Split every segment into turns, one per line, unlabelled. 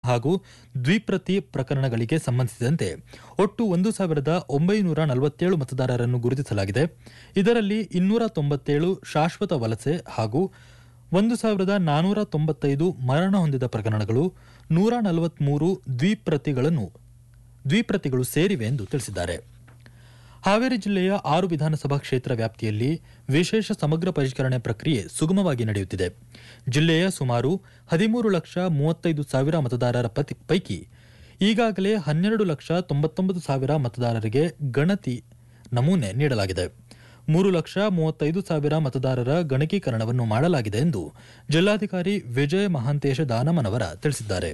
ಹಾಗೂ ದ್ವಿಪ್ರತಿ ಪ್ರಕರಣಗಳಿಗೆ ಸಂಬಂಧಿಸಿದಂತೆ ಒಟ್ಟು ಒಂದು ಸಾವಿರದ ಒಂಬೈನೂರ ನಲವತ್ತೇಳು ಮತದಾರರನ್ನು ಗುರುತಿಸಲಾಗಿದೆ ಇದರಲ್ಲಿ ಇನ್ನೂರ ತೊಂಬತ್ತೇಳು ಶಾಶ್ವತ ವಲಸೆ ಹಾಗೂ ಒಂದು ಸಾವಿರದ ನಾನೂರ ತೊಂಬತ್ತೈದು ಮರಣ ಹೊಂದಿದ ಪ್ರಕರಣಗಳು ನೂರ ನಲವತ್ಮೂರು ದ್ವಿಪ್ರತಿಗಳನ್ನು ದ್ವಿಪ್ರತಿಗಳು ಸೇರಿವೆ ಎಂದು ತಿಳಿಸಿದ್ದಾರೆ ಹಾವೇರಿ ಜಿಲ್ಲೆಯ ಆರು ವಿಧಾನಸಭಾ ಕ್ಷೇತ್ರ ವ್ಯಾಪ್ತಿಯಲ್ಲಿ ವಿಶೇಷ ಸಮಗ್ರ ಪರಿಷ್ಕರಣೆ ಪ್ರಕ್ರಿಯೆ ಸುಗಮವಾಗಿ ನಡೆಯುತ್ತಿದೆ ಜಿಲ್ಲೆಯ ಸುಮಾರು ಹದಿಮೂರು ಲಕ್ಷ ಮೂವತ್ತೈದು ಸಾವಿರ ಮತದಾರರ ಪತಿ- ಪೈಕಿ ಈಗಾಗಲೇ ಹನ್ನೆರಡು ಲಕ್ಷ ತೊಂಬತ್ತೊಂಬತ್ತು ಸಾವಿರ ಮತದಾರರಿಗೆ ಗಣತಿ ನಮೂನೆ ನೀಡಲಾಗಿದೆ ಮೂರು ಲಕ್ಷ ಮೂವತ್ತೈದು ಸಾವಿರ ಮತದಾರರ ಗಣಕೀಕರಣವನ್ನು ಮಾಡಲಾಗಿದೆ ಎಂದು ಜಿಲ್ಲಾಧಿಕಾರಿ ವಿಜಯ ಮಹಾಂತೇಶ ದಾನಮನವರ ತಿಳಿಸಿದ್ದಾರೆ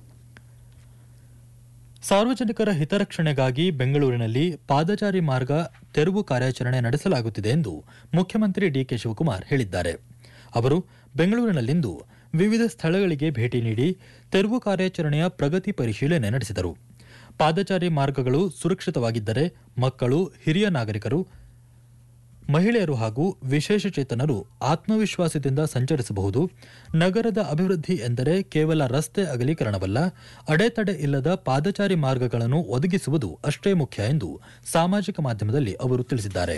ಸಾರ್ವಜನಿಕರ ಹಿತರಕ್ಷಣೆಗಾಗಿ ಬೆಂಗಳೂರಿನಲ್ಲಿ ಪಾದಚಾರಿ ಮಾರ್ಗ ತೆರವು ಕಾರ್ಯಾಚರಣೆ ನಡೆಸಲಾಗುತ್ತಿದೆ ಎಂದು ಮುಖ್ಯಮಂತ್ರಿ ಡಿಕೆ ಶಿವಕುಮಾರ್ ಹೇಳಿದ್ದಾರೆ ಅವರು ಬೆಂಗಳೂರಿನಲ್ಲಿಂದು ವಿವಿಧ ಸ್ಥಳಗಳಿಗೆ ಭೇಟಿ ನೀಡಿ ತೆರವು ಕಾರ್ಯಾಚರಣೆಯ ಪ್ರಗತಿ ಪರಿಶೀಲನೆ ನಡೆಸಿದರು ಪಾದಚಾರಿ ಮಾರ್ಗಗಳು ಸುರಕ್ಷಿತವಾಗಿದ್ದರೆ ಮಕ್ಕಳು ಹಿರಿಯ ನಾಗರಿಕರು ಮಹಿಳೆಯರು ಹಾಗೂ ವಿಶೇಷಚೇತನರು ಆತ್ಮವಿಶ್ವಾಸದಿಂದ ಸಂಚರಿಸಬಹುದು ನಗರದ ಅಭಿವೃದ್ಧಿ ಎಂದರೆ ಕೇವಲ ರಸ್ತೆ ಅಗಲೀಕರಣವಲ್ಲ ಅಡೆತಡೆ ಇಲ್ಲದ ಪಾದಚಾರಿ ಮಾರ್ಗಗಳನ್ನು ಒದಗಿಸುವುದು ಅಷ್ಟೇ ಮುಖ್ಯ ಎಂದು ಸಾಮಾಜಿಕ ಮಾಧ್ಯಮದಲ್ಲಿ ಅವರು ತಿಳಿಸಿದ್ದಾರೆ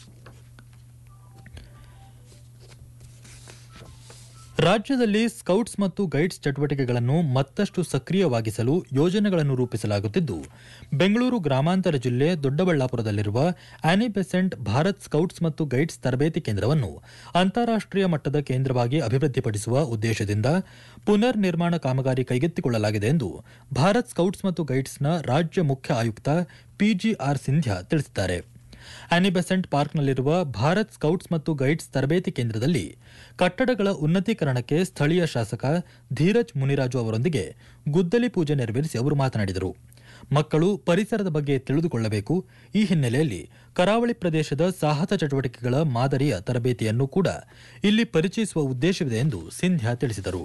ರಾಜ್ಯದಲ್ಲಿ ಸ್ಕೌಟ್ಸ್ ಮತ್ತು ಗೈಡ್ಸ್ ಚಟುವಟಿಕೆಗಳನ್ನು ಮತ್ತಷ್ಟು ಸಕ್ರಿಯವಾಗಿಸಲು ಯೋಜನೆಗಳನ್ನು ರೂಪಿಸಲಾಗುತ್ತಿದ್ದು ಬೆಂಗಳೂರು ಗ್ರಾಮಾಂತರ ಜಿಲ್ಲೆ ದೊಡ್ಡಬಳ್ಳಾಪುರದಲ್ಲಿರುವ ಆನಿ ಬೆಸೆಂಟ್ ಭಾರತ್ ಸ್ಕೌಟ್ಸ್ ಮತ್ತು ಗೈಡ್ಸ್ ತರಬೇತಿ ಕೇಂದ್ರವನ್ನು ಅಂತಾರಾಷ್ಟೀಯ ಮಟ್ಟದ ಕೇಂದ್ರವಾಗಿ ಅಭಿವೃದ್ಧಿಪಡಿಸುವ ಉದ್ದೇಶದಿಂದ ಪುನರ್ ನಿರ್ಮಾಣ ಕಾಮಗಾರಿ ಕೈಗೆತ್ತಿಕೊಳ್ಳಲಾಗಿದೆ ಎಂದು ಭಾರತ್ ಸ್ಕೌಟ್ಸ್ ಮತ್ತು ಗೈಡ್ಸ್ನ ರಾಜ್ಯ ಮುಖ್ಯ ಆಯುಕ್ತ ಪಿಜಿಆರ್ ಸಿಂಧ್ಯಾ ತಿಳಿಸಿದ್ದಾರೆ ಆನಿಬೆಸೆಂಟ್ ಪಾರ್ಕ್ನಲ್ಲಿರುವ ಭಾರತ್ ಸ್ಕೌಟ್ಸ್ ಮತ್ತು ಗೈಡ್ಸ್ ತರಬೇತಿ ಕೇಂದ್ರದಲ್ಲಿ ಕಟ್ಟಡಗಳ ಉನ್ನತೀಕರಣಕ್ಕೆ ಸ್ಥಳೀಯ ಶಾಸಕ ಧೀರಜ್ ಮುನಿರಾಜು ಅವರೊಂದಿಗೆ ಗುದ್ದಲಿ ಪೂಜೆ ನೆರವೇರಿಸಿ ಅವರು ಮಾತನಾಡಿದರು ಮಕ್ಕಳು ಪರಿಸರದ ಬಗ್ಗೆ ತಿಳಿದುಕೊಳ್ಳಬೇಕು ಈ ಹಿನ್ನೆಲೆಯಲ್ಲಿ ಕರಾವಳಿ ಪ್ರದೇಶದ ಸಾಹಸ ಚಟುವಟಿಕೆಗಳ ಮಾದರಿಯ ತರಬೇತಿಯನ್ನು ಕೂಡ ಇಲ್ಲಿ ಪರಿಚಯಿಸುವ ಉದ್ದೇಶವಿದೆ ಎಂದು ಸಿಂಧ್ಯಾ ತಿಳಿಸಿದರು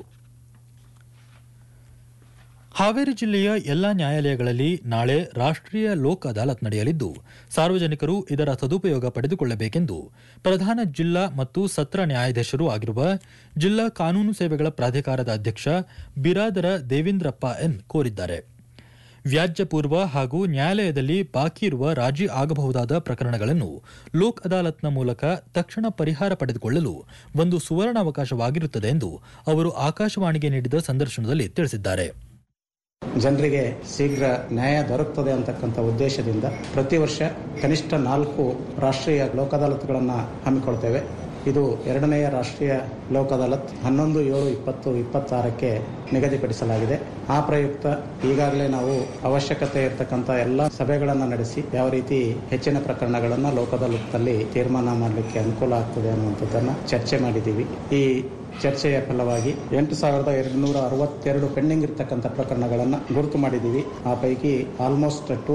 ಹಾವೇರಿ ಜಿಲ್ಲೆಯ ಎಲ್ಲಾ ನ್ಯಾಯಾಲಯಗಳಲ್ಲಿ ನಾಳೆ ರಾಷ್ಟ್ರೀಯ ಲೋಕ್ ಅದಾಲತ್ ನಡೆಯಲಿದ್ದು ಸಾರ್ವಜನಿಕರು ಇದರ ಸದುಪಯೋಗ ಪಡೆದುಕೊಳ್ಳಬೇಕೆಂದು ಪ್ರಧಾನ ಜಿಲ್ಲಾ ಮತ್ತು ಸತ್ರ ನ್ಯಾಯಾಧೀಶರೂ ಆಗಿರುವ ಜಿಲ್ಲಾ ಕಾನೂನು ಸೇವೆಗಳ ಪ್ರಾಧಿಕಾರದ ಅಧ್ಯಕ್ಷ ಬಿರಾದರ ದೇವೇಂದ್ರಪ್ಪ ಎನ್ ಕೋರಿದ್ದಾರೆ ವ್ಯಾಜ್ಯ ಪೂರ್ವ ಹಾಗೂ ನ್ಯಾಯಾಲಯದಲ್ಲಿ ಬಾಕಿ ಇರುವ ರಾಜಿ ಆಗಬಹುದಾದ ಪ್ರಕರಣಗಳನ್ನು ಲೋಕ್ ಅದಾಲತ್ನ ಮೂಲಕ ತಕ್ಷಣ ಪರಿಹಾರ ಪಡೆದುಕೊಳ್ಳಲು ಒಂದು ಸುವರ್ಣಾವಕಾಶವಾಗಿರುತ್ತದೆ ಎಂದು ಅವರು ಆಕಾಶವಾಣಿಗೆ ನೀಡಿದ ಸಂದರ್ಶನದಲ್ಲಿ ತಿಳಿಸಿದ್ದಾರೆ
ಜನರಿಗೆ ಶೀಘ್ರ ನ್ಯಾಯ ದೊರಕುತ್ತದೆ ಅಂತಕ್ಕಂಥ ಉದ್ದೇಶದಿಂದ ಪ್ರತಿ ವರ್ಷ ಕನಿಷ್ಠ ನಾಲ್ಕು ರಾಷ್ಟ್ರೀಯ ಲೋಕ ಅದಾಲತ್ಗಳನ್ನು ಹಮ್ಮಿಕೊಳ್ತೇವೆ ಇದು ಎರಡನೆಯ ರಾಷ್ಟ್ರೀಯ ಲೋಕ ಅದಾಲತ್ ಹನ್ನೊಂದು ಏಳು ಇಪ್ಪತ್ತು ಇಪ್ಪತ್ತಾರಕ್ಕೆ ನಿಗದಿಪಡಿಸಲಾಗಿದೆ ಆ ಪ್ರಯುಕ್ತ ಈಗಾಗಲೇ ನಾವು ಅವಶ್ಯಕತೆ ಇರತಕ್ಕಂಥ ಎಲ್ಲ ಸಭೆಗಳನ್ನು ನಡೆಸಿ ಯಾವ ರೀತಿ ಹೆಚ್ಚಿನ ಪ್ರಕರಣಗಳನ್ನು ಲೋಕ ಅದಾಲತ್ನಲ್ಲಿ ತೀರ್ಮಾನ ಮಾಡಲಿಕ್ಕೆ ಅನುಕೂಲ ಆಗ್ತದೆ ಅನ್ನುವಂಥದ್ದನ್ನು ಚರ್ಚೆ ಮಾಡಿದ್ದೀವಿ ಈ ಚರ್ಚೆಯ ಫಲವಾಗಿ ಎಂಟು ಸಾವಿರದ ಎರಡು ನೂರ ಅರವತ್ತೆರಡು ಪೆಂಡಿಂಗ್ ಇರತಕ್ಕಂಥ ಪ್ರಕರಣಗಳನ್ನು ಗುರುತು ಮಾಡಿದ್ದೀವಿ ಆ ಪೈಕಿ ಆಲ್ಮೋಸ್ಟ್ ಟೂ